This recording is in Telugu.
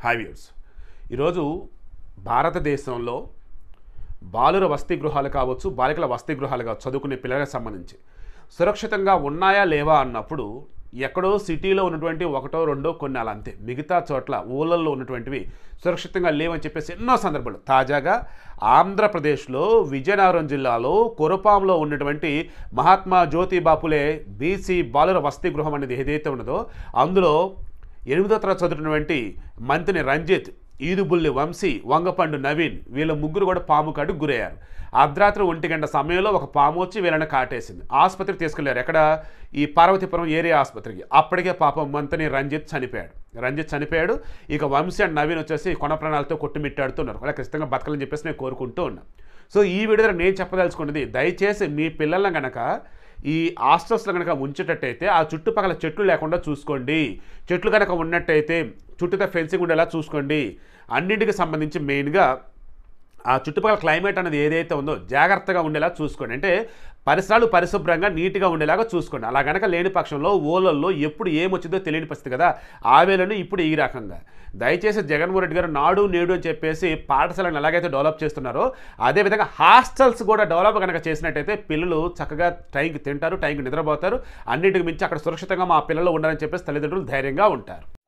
హ్యావ్యూర్స్ ఈరోజు భారతదేశంలో బాలుర వసతి గృహాలు కావచ్చు బాలికల వసతి గృహాలు కావచ్చు చదువుకునే పిల్లలకు సంబంధించి సురక్షితంగా ఉన్నాయా లేవా అన్నప్పుడు ఎక్కడో సిటీలో ఉన్నటువంటి ఒకటో రెండో కొన్ని అలా అంతే మిగతా చోట్ల ఊళ్ళల్లో ఉన్నటువంటివి సురక్షితంగా లేవని చెప్పేసి ఎన్నో సందర్భాలు తాజాగా ఆంధ్రప్రదేశ్లో విజయనగరం జిల్లాలో కొరపాంలో ఉన్నటువంటి మహాత్మా జ్యోతి బాపులే బీసీ బాలుర వసతి గృహం అనేది ఏదైతే ఉన్నదో అందులో ఎనిమిదో తరగతి చదువుతున్నటువంటి మంత్రిని రంజిత్ ఈదుబుల్లి వంశీ వంగపండు నవీన్ వీళ్ళ ముగ్గురు కూడా పాము కాటుకు గురయ్యారు అర్ధరాత్రి ఒంటి గంట సమయంలో ఒక పాము వచ్చి వీళ్ళని కాటేసింది ఆసుపత్రికి తీసుకెళ్లారు ఎక్కడ ఈ పార్వతీపురం ఏరియా ఆసుపత్రికి అప్పటికే పాపం మంత్రిని రంజిత్ చనిపోయాడు రంజిత్ చనిపోయాడు ఇక వంశీ అండ్ నవీన్ వచ్చేసి కొన ప్రాణాలతో కొట్టుమిట్టాడుతున్నారు అలా ఖచ్చితంగా బతకాలని చెప్పేసి నేను కోరుకుంటూ ఉన్నా సో ఈ వీడియో నేను చెప్పదలుచుకున్నది దయచేసి మీ పిల్లలను గనక ఈ హాస్టల్స్లో కనుక ఉంచేటట్టయితే ఆ చుట్టుపక్కల చెట్లు లేకుండా చూసుకోండి చెట్లు కనుక ఉన్నట్టయితే చుట్టూతో ఫెన్సింగ్ ఉండేలా చూసుకోండి అన్నింటికి సంబంధించి మెయిన్గా ఆ చుట్టుపక్కల క్లైమేట్ అనేది ఏదైతే ఉందో జాగ్రత్తగా ఉండేలా చూసుకోండి అంటే పరిసరాలు పరిశుభ్రంగా నీట్గా ఉండేలాగా చూసుకోండి అలా గనక లేని పక్షంలో ఓలల్లో ఎప్పుడు ఏమొచ్చిందో తెలియని పరిస్థితి కదా ఆ వేళను ఇప్పుడు ఈ రకంగా దయచేసి జగన్మోహన్ రెడ్డి గారు నాడు నేడు అని చెప్పేసి పాఠశాలను ఎలాగైతే డెవలప్ చేస్తున్నారో అదేవిధంగా హాస్టల్స్ కూడా డెవలప్ కనుక చేసినట్టయితే పిల్లలు చక్కగా టైంకి తింటారు టైంకి నిద్రపోతారు అన్నింటికి మించి అక్కడ సురక్షితంగా మా పిల్లలు ఉండాలని చెప్పేసి తల్లిదండ్రులు ధైర్యంగా ఉంటారు